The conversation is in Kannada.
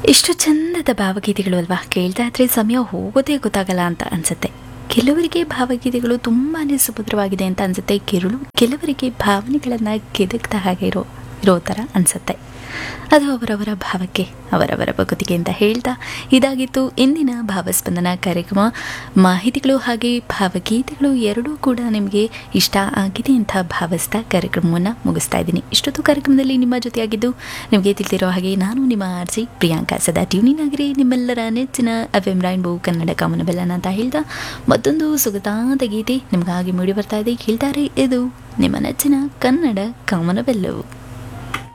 ಎಷ್ಟು ಚಂದದ ಭಾವಗೀತೆಗಳು ಅಲ್ವಾ ಕೇಳ್ತಾ ಇದ್ರೆ ಸಮಯ ಹೋಗೋದೇ ಗೊತ್ತಾಗಲ್ಲ ಅಂತ ಅನ್ಸುತ್ತೆ ಕೆಲವರಿಗೆ ಭಾವಗೀತೆಗಳು ತುಂಬಾ ಸುಭದ್ರವಾಗಿದೆ ಅಂತ ಅನ್ಸುತ್ತೆ ಕೆರಳು ಕೆಲವರಿಗೆ ಭಾವನೆಗಳನ್ನು ಕೆದಕ್ತಾ ಹಾಗೆ ಇರೋ ಇರೋ ಥರ ಅನ್ಸುತ್ತೆ ಅದು ಅವರವರ ಭಾವಕ್ಕೆ ಅವರವರ ಬಗುತಿಗೆ ಅಂತ ಹೇಳ್ತಾ ಇದಾಗಿತ್ತು ಇಂದಿನ ಭಾವಸ್ಪಂದನ ಕಾರ್ಯಕ್ರಮ ಮಾಹಿತಿಗಳು ಹಾಗೆ ಭಾವಗೀತೆಗಳು ಎರಡೂ ಕೂಡ ನಿಮಗೆ ಇಷ್ಟ ಆಗಿದೆ ಅಂತ ಭಾವಿಸ್ತಾ ಕಾರ್ಯಕ್ರಮವನ್ನು ಮುಗಿಸ್ತಾ ಇದ್ದೀನಿ ಇಷ್ಟೊತ್ತು ಕಾರ್ಯಕ್ರಮದಲ್ಲಿ ನಿಮ್ಮ ಜೊತೆಯಾಗಿದ್ದು ನಿಮಗೆ ತಿಳಿದಿರೋ ಹಾಗೆ ನಾನು ನಿಮ್ಮ ಆರ್ಸಿ ಪ್ರಿಯಾಂಕಾ ಸದಾ ಟ್ಯೂನಿನ್ ಆಗಿರಿ ನಿಮ್ಮೆಲ್ಲರ ನೆಚ್ಚಿನ ಎಫ್ ಎಂ ರೈನ್ಬೋ ಕನ್ನಡ ಕಾಮನಬೆಲ್ಲನ ಅಂತ ಹೇಳ್ತಾ ಮತ್ತೊಂದು ಸುಗತಾದ ಗೀತೆ ನಿಮಗಾಗಿ ಮೂಡಿ ಬರ್ತಾ ಇದೆ ಕೇಳ್ತಾರೆ ಇದು ನಿಮ್ಮ ನೆಚ್ಚಿನ ಕನ್ನಡ ಕಾಮನಬೆಲ್ಲವು